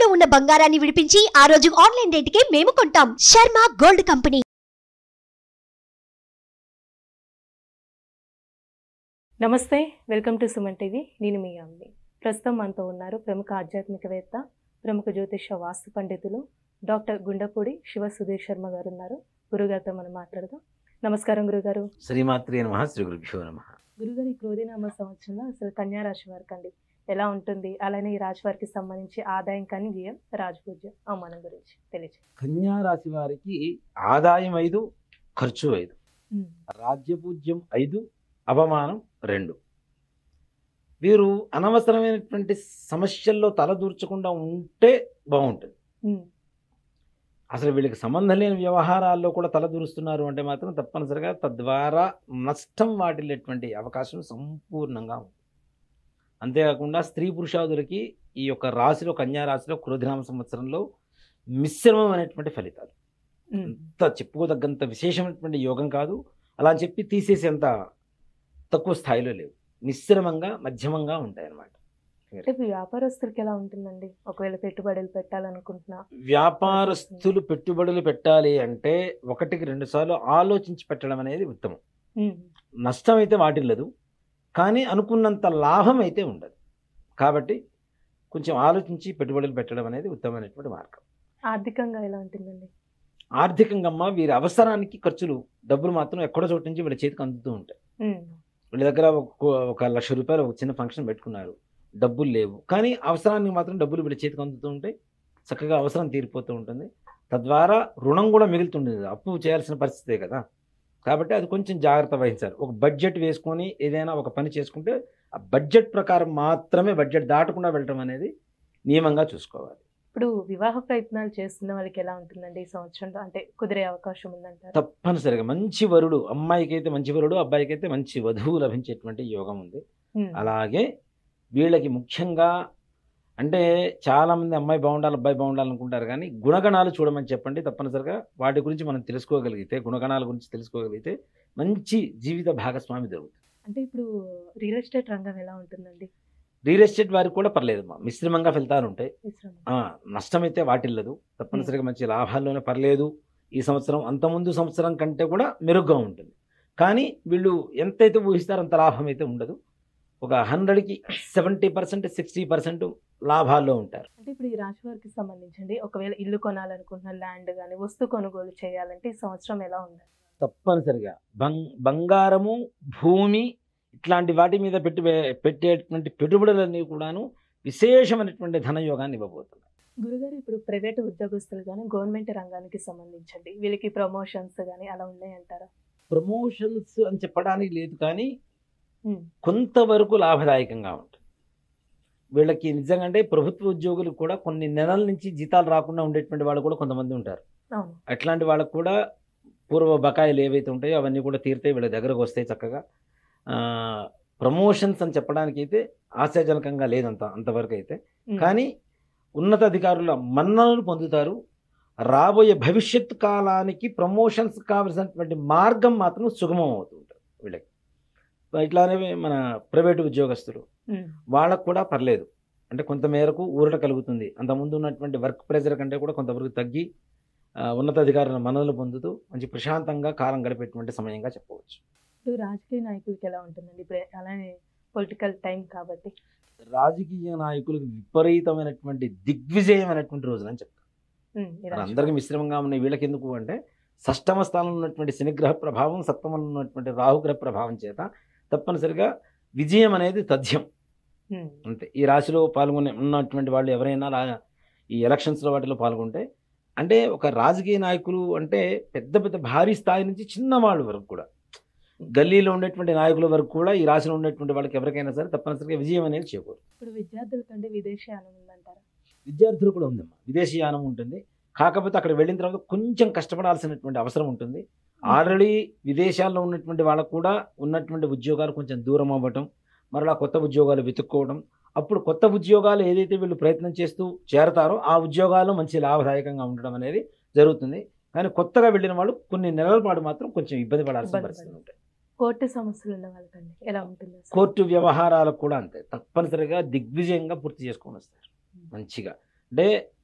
తాకట్టులో ఉన్న బంగారాన్ని విడిపించి ఆ రోజు ఆన్లైన్ రేటుకే మేము కొంటాం శర్మ గోల్డ్ కంపెనీ నమస్తే వెల్కమ్ టు సుమన్ టీవీ నేను మీ అమ్మి ప్రస్తుతం మనతో ఉన్నారు ప్రముఖ ఆధ్యాత్మికవేత్త ప్రముఖ జ్యోతిష వాస్తు పండితులు డాక్టర్ గుండపూడి శివ సుధీర్ శర్మ గారు ఉన్నారు గురుగారితో మనం మాట్లాడదాం నమస్కారం గురుగారు శ్రీమాత్రి నమ శ్రీ గురుభ్యో నమ గురుగారు ఈ క్రోధినామ సంవత్సరంలో అసలు కన్యా రాశి వారికి అండి ఎలా ఉంటుంది అలానే ఈ రాశి వారికి సంబంధించి ఆదాయం కానీ వ్యయం రాజపూజ్యం అవమానం గురించి తెలియజేయండి కన్యా రాశి వారికి ఆదాయం ఐదు ఖర్చు ఐదు రాజ్యపూజ్యం ఐదు అవమానం రెండు వీరు అనవసరమైనటువంటి సమస్యల్లో తలదూర్చకుండా ఉంటే బాగుంటుంది ఉమ్, అసలు వీళ్ళకి సంబంధం లేని వ్యవహారాల్లో కూడా తలదూరుస్తున్నారు అంటే మాత్రం తప్పనిసరిగా తద్వారా నష్టం వాటిల్లేటువంటి అవకాశం సంపూర్ణంగా ఉంది అంతేకాకుండా స్త్రీ పురుషాదులకి ఈ యొక్క రాశిలో కన్యా రాశిలో క్రోధినామ సంవత్సరంలో మిశ్రమమైనటువంటి ఫలితాలు ఉమ్. అంత చెప్పుకోదగ్గంత విశేషమైనటువంటి యోగం కాదు అలా అని చెప్పి తీసేసేంత తక్కువ స్థాయిలో లేవు మిశ్రమంగా మధ్యమంగా ఉంటాయి అన్నమాట అంటే వ్యాపారస్తులకి ఎలా ఉంటుందండి ఒకవేళ పెట్టుబడులు పెట్టాలనుకుంటున్నా వ్యాపారస్తులు పెట్టుబడులు పెట్టాలి అంటే ఒకటికి రెండు సార్లు ఆలోచించి పెట్టడం అనేది ఉత్తమం ఉమ్, నష్టం అయితే వాటిల్లదు కానీ అనుకున్నంత లాభం అయితే ఉండదు కాబట్టి కొంచెం ఆలోచించి పెట్టుబడులు పెట్టడం అనేది ఉత్తమమైనటువంటి మార్గం ఆర్థికంగా ఎలా ఉంటుందండి ఆర్థికంగా అమ్మ వీరి అవసరానికి ఖర్చులు డబ్బులు మాత్రం ఎక్కడో చోటు నుంచి వీళ్ళ చేతికి అందుతూ ఉంటాయి ఉమ్, వీళ్ళ దగ్గర ఒక ఒక లక్ష రూపాయలు ఒక చిన్న ఫంక్షన్ పెట్టుకున్నారు డబ్బులు లేవు కానీ అవసరానికి మాత్రం డబ్బులు వీళ్ళ చేతికి అందుతూ ఉంటాయి చక్కగా అవసరం తీరిపోతూ ఉంటుంది తద్వారా రుణం కూడా మిగులుతుండేది అప్పు చేయాల్సిన పరిస్థితే కదా కాబట్టి అది కొంచెం జాగ్రత్త వహించాలి ఒక బడ్జెట్ వేసుకొని ఏదైనా ఒక పని చేసుకుంటే ఆ బడ్జెట్ ప్రకారం మాత్రమే బడ్జెట్ దాటకుండా వెళ్ళటం అనేది నియమంగా చూసుకోవాలి ఇప్పుడు వివాహ ప్రయత్నాలు చేస్తున్న వాళ్ళకి ఎలా ఉంటుందండి ఈ సంవత్సరంలో అంటే కుదిరే అవకాశం ఉందంటారు తప్పనిసరిగా మంచి వరుడు అమ్మాయికి అయితే మంచి వరుడు అబ్బాయికి అయితే మంచి వధువు లభించేటువంటి యోగం ఉంది అలాగే వీళ్ళకి ముఖ్యంగా అంటే చాలామంది అమ్మాయి బాగుండాలి అబ్బాయి బాగుండాలి అనుకుంటారు కానీ గుణగణాలు చూడమని చెప్పండి తప్పనిసరిగా వాటి గురించి మనం తెలుసుకోగలిగితే గుణగణాల గురించి తెలుసుకోగలిగితే మంచి జీవిత భాగస్వామి దొరుకుతుంది అంటే ఇప్పుడు రియల్ ఎస్టేట్ రంగం ఎలా ఉంటుందండి రియల్ ఎస్టేట్ వారికి కూడా పర్లేదమ్మా మిశ్రమంగా ఫలితాలు ఉంటాయి విశ్రమం ఆ, నష్టమైతే వాటిల్లదు తప్పనిసరిగా మంచి లాభాల్లోనే పర్లేదు ఈ సంవత్సరం అంతకుముందు సంవత్సరం కంటే కూడా మెరుగ్గా ఉంటుంది కానీ వీళ్ళు ఎంతైతే ఊహిస్తారో అంత లాభం అయితే ఉండదు ఒక హండ్రెడ్కి సెవెంటీ పర్సెంట్ సిక్స్టీ పర్సెంట్ లాభాల్లో ఉంటారు అంటే ఇప్పుడు ఈ రాశి వారికి సంబంధించండి ఒకవేళ ఇల్లు కొనాలనుకుంటున్న ల్యాండ్ కానీ వస్తు కొనుగోలు చేయాలంటే ఈ సంవత్సరం ఎలా ఉండాలి తప్పనిసరిగా బంగ్ బంగారము భూమి ఇట్లాంటి వాటి మీద పెట్టి పెట్టేటువంటి పెట్టుబడులన్నీ కూడాను విశేషమైనటువంటి ధనయోగాన్ని ఇవ్వబోతున్నాయి గురుగారు ఇప్పుడు ప్రైవేట్ ఉద్యోగస్తులు కానీ గవర్నమెంట్ రంగానికి సంబంధించండి వీళ్ళకి ప్రమోషన్స్ కానీ అలా ఉన్నాయంటారా ప్రమోషన్స్ అని చెప్పడానికి లేదు కానీ ఉమ్, కొంతవరకు లాభదాయకంగా ఉంటుంది వీళ్ళకి నిజంగా అంటే ప్రభుత్వ ఉద్యోగులు కూడా కొన్ని నెలల నుంచి జీతాలు రాకుండా ఉండేటువంటి వాళ్ళు కూడా కొంతమంది ఉంటారు అవును అట్లాంటి వాళ్ళకు కూడా పూర్వ బకాయిలు ఏవైతే ఉంటాయో అవన్నీ కూడా తీరుతాయి వీళ్ళ దగ్గరకు వస్తాయి చక్కగా ప్రమోషన్స్ అని చెప్పడానికి అయితే ఆశాజనకంగా లేదంత అంతవరకు అయితే ఉమ్, కానీ ఉన్నతాధికారుల మన్ననలు పొందుతారు రాబోయే భవిష్యత్ కాలానికి ప్రమోషన్స్ కావలసినటువంటి మార్గం మాత్రం సుగమం అవుతుంటుంది వీళ్ళకి ఇట్లానే మన ప్రైవేటు ఉద్యోగస్తులు ఉమ్, వాళ్ళకు కూడా పర్లేదు అంటే కొంత మేరకు ఊరట కలుగుతుంది అంతకుముందు ఉన్నటువంటి వర్క్ ప్రెజర్ కంటే కూడా కొంతవరకు తగ్గి ఆ, ఉన్నతాధికారుల మన్ననలు పొందుతూ మంచి ప్రశాంతంగా కాలం గడిపేటువంటి సమయంగా చెప్పవచ్చు ఇప్పుడు రాజకీయ నాయకులకి ఎలా ఉంటుందండి ఇప్పుడు అలానే పొలిటికల్ టైం కాబట్టి రాజకీయ నాయకులకు విపరీతమైనటువంటి దిగ్విజయమైనటువంటి రోజులు అని చెప్తారు ఉమ్, ఈ రాశి అందరికీ మిశ్రమంగా ఉన్నాయి వీళ్ళకి ఎందుకు అంటే షష్టమ స్థానంలో ఉన్నటువంటి శనిగ్రహ ప్రభావం సప్తమంలో ఉన్నటువంటి రాహుగ్రహ ప్రభావం చేత తప్పనిసరిగా విజయం అనేది తథ్యం ఉమ్, అంతే ఈ రాశిలో పాల్గొనే ఉన్నటువంటి వాళ్ళు ఎవరైనా రా- ఈ ఎలక్షన్స్లో వాటిలో పాల్గొంటే అంటే ఒక రాజకీయ నాయకులు అంటే పెద్ద పెద్ద భారీ స్థాయి నుంచి చిన్న వాళ్ళ వరకు కూడా గల్లీలో ఉండేటువంటి నాయకుల వరకు కూడా ఈ రాశిలో ఉండేటువంటి వాళ్ళకి ఎవరికైనా సరే తప్పనిసరిగా విజయం అనేది చేకూరు ఇప్పుడు విద్యార్థుల కంటే విదేశీయానం ఉందంటారా విద్యార్థులు కూడా ఉందమ్మా విదేశీయానం ఉంటుంది కాకపోతే అక్కడ వెళ్ళిన తర్వాత కొంచెం కష్టపడాల్సినటువంటి అవసరం ఉంటుంది ఆల్రెడీ విదేశాల్లో ఉన్నటువంటి వాళ్ళకు కూడా ఉన్నటువంటి ఉద్యోగాలు కొంచెం దూరం అవ్వటం మరలా కొత్త ఉద్యోగాలు వెతుక్కోవడం అప్పుడు కొత్త ఉద్యోగాలు ఏదైతే వీళ్ళు ప్రయత్నం చేస్తూ చేరతారో ఆ ఉద్యోగాలు మంచి లాభదాయకంగా ఉండడం అనేది జరుగుతుంది కానీ కొత్తగా వెళ్ళిన వాళ్ళు కొన్ని నెలల పాటు మాత్రం కొంచెం ఇబ్బంది పడాల్సిన ఇబ్బంది పరిస్థితులు ఉంటాయి కోర్టు సమస్యలు ఉన్న వాళ్ళకండి ఎలా ఉంటుంది అసలు? కోర్టు వ్యవహారాలకు కూడా అంతే తప్పనిసరిగా దిగ్విజయంగా పూర్తి చేసుకొని వస్తారు మంచిగా అంటే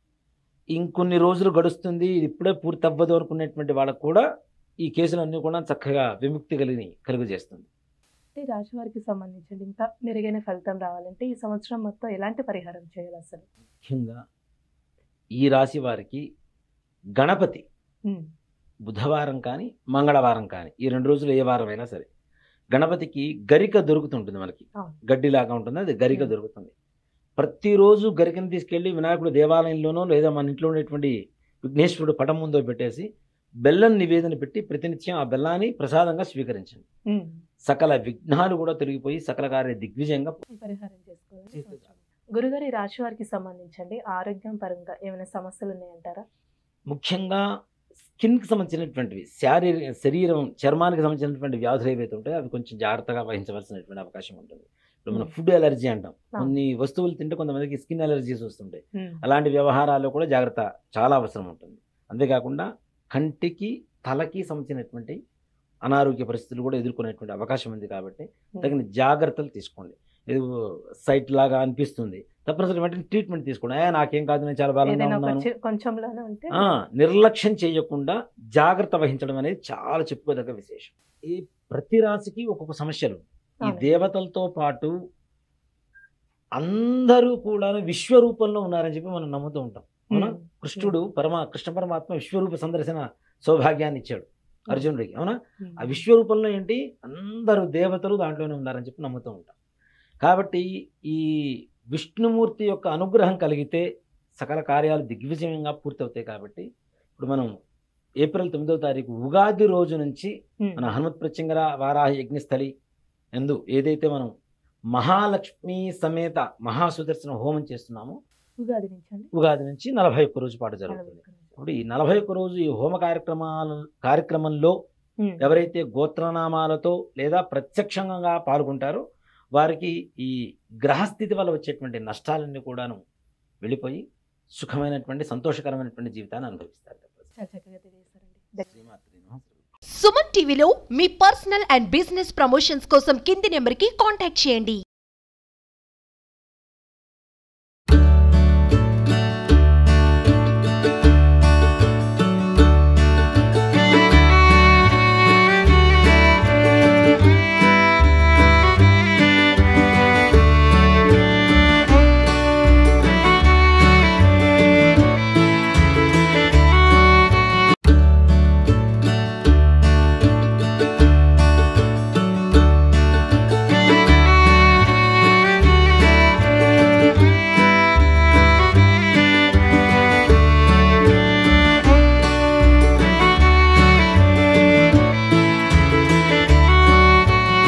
ఇంకొన్ని రోజులు గడుస్తుంది ఇది ఇప్పుడే పూర్తి అవ్వదు అనుకునేటువంటి వాళ్ళకు కూడా ఈ కేసులన్నీ కూడా చక్కగా విముక్తి కలిగి కలుగజేస్తుంది ఈ రాశి వారికి సంబంధించి ఇంకా మెరుగైన ఫలితం రావాలంటే ఈ సంవత్సరం మొత్తం ఎలాంటి పరిహారం చేయాలి అసలు ముఖ్యంగా ఈ రాశి వారికి గణపతి ఉమ్, బుధవారం కానీ మంగళవారం కానీ ఈ రెండు రోజులు ఏ వారం అయినా సరే గణపతికి గరిక దొరుకుతుంటుంది మనకి అవును. గడ్డిలాగా ఉంటుంది అది గరిక ఉం. దొరుకుతుంది ప్రతిరోజు గరికను తీసుకెళ్ళి వినాయకుడు దేవాలయంలోనో లేదా మన ఇంట్లో ఉండేటువంటి విఘ్నేశ్వరుడు పటం ముందో పెట్టేసి బెల్లం నివేదన పెట్టి ప్రతినిత్యం ఆ బెల్లాన్ని ప్రసాదంగా స్వీకరించండి ఉమ్. సకల విఘ్నాలు కూడా తొలగిపోయి సకల కార్య దిగ్విజయంగా ఈ పరిహారం చేసుకోవాలి ఈ చేసుకోవాలి. సంవత్సరం. గురుగారు ఈ రాశి వారికి సంబంధించండి ఆరోగ్యం పరంగా ఏమైనా సమస్యలు ఉన్నాయంటారా ముఖ్యంగా స్కిన్కి సంబంధించినటువంటివి శారీర శరీరం చర్మానికి సంబంధించినటువంటి వ్యాధులు ఏవైతే ఉంటాయో అవి కొంచెం జాగ్రత్తగా వహించవలసినటువంటి అవకాశం ఉంటుంది ఇప్పుడు మనం Hmm. ఫుడ్ ఎలర్జీ అంటాం కొన్ని వస్తువులు తింటే కొంతమందికి స్కిన్ ఎలర్జీస్ వస్తుంటాయి ఉమ్, అలాంటి వ్యవహారాల్లో కూడా జాగ్రత్త చాలా అవసరం ఉంటుంది అంతేకాకుండా కంటికి తలకి సంబంధించినటువంటి అనారోగ్య పరిస్థితులు కూడా ఎదుర్కొనేటువంటి అవకాశం ఉంది కాబట్టి తగిన జాగ్రత్తలు తీసుకోండి ఇది సైట్ లాగా అనిపిస్తుంది తప్పనిసరి వెంటనే ట్రీట్మెంట్ తీసుకోండి "ఏ, నాకేం కాదు నేను చాలా బలంగా ఏదైనా ఒక ఉన్నాను చి- కొంచెంలోనే ఉంటే ఆ, నిర్లక్ష్యం చేయకుండా జాగ్రత్త వహించడం అనేది చాలా చెప్పుకోదగ్గ విశేషం ఈ ప్రతి రాశికి ఒక్కొక్క సమస్యలు ఈ అవును. దేవతలతో పాటు అందరూ కూడా విశ్వరూపంలో ఉన్నారని చెప్పి మనం నమ్ముతూ ఉంటాం అవునా ఉమ్, కృష్ణుడు పరమా కృష్ణ పరమాత్మ విశ్వరూప సందర్శన సౌభాగ్యాన్ని ఇచ్చాడు అర్జునుడికి అవునా ఉమ్, ఆ విశ్వరూపంలో ఏంటి అందరూ దేవతలు దాంట్లోనే ఉన్నారని చెప్పి నమ్ముతూ ఉంటాం కాబట్టి ఈ విష్ణుమూర్తి యొక్క అనుగ్రహం కలిగితే సకల కార్యాలు దిగ్విజయంగా పూర్తవుతాయి కాబట్టి ఇప్పుడు మనం ఏప్రిల్ తొమ్మిదవ తారీఖు ఉగాది రోజు నుంచి ఉమ్, మన హనుమత్ ప్రత్యంగర వారాహ యజ్ఞస్థలి ఎందు ఏదైతే మనం మహాలక్ష్మి సమేత మహాసుదర్శన హోమం చేస్తున్నామో ఉగాది నుంచి అండి ఉగాది నుంచి నలభై ఒక్క రోజు పాటు నలభై జరుగుతుంది ఒక్క నిమిషం. ఇప్పుడు ఈ నలభై ఒక్క రోజు ఈ హోమ కార్యక్రమాల కార్యక్రమంలో ఉమ్, ఎవరైతే గోత్రనామాలతో లేదా ప్రత్యక్షంగా పాల్గొంటారో వారికి ఈ గ్రహస్థితి వల్ల వచ్చేటువంటి నష్టాలన్నీ కూడాను వెళ్ళిపోయి సుఖమైనటువంటి సంతోషకరమైనటువంటి జీవితాన్ని అనుభవిస్తారు చాలా చక్కగా తెలియజేశారండి శ్రీమాత్రి నమః. సుమన్ టీవీలో మీ పర్సనల్ అండ్ బిజినెస్ ప్రమోషన్స్ కోసం కింది నెంబర్కి కాంటాక్ట్ చేయండి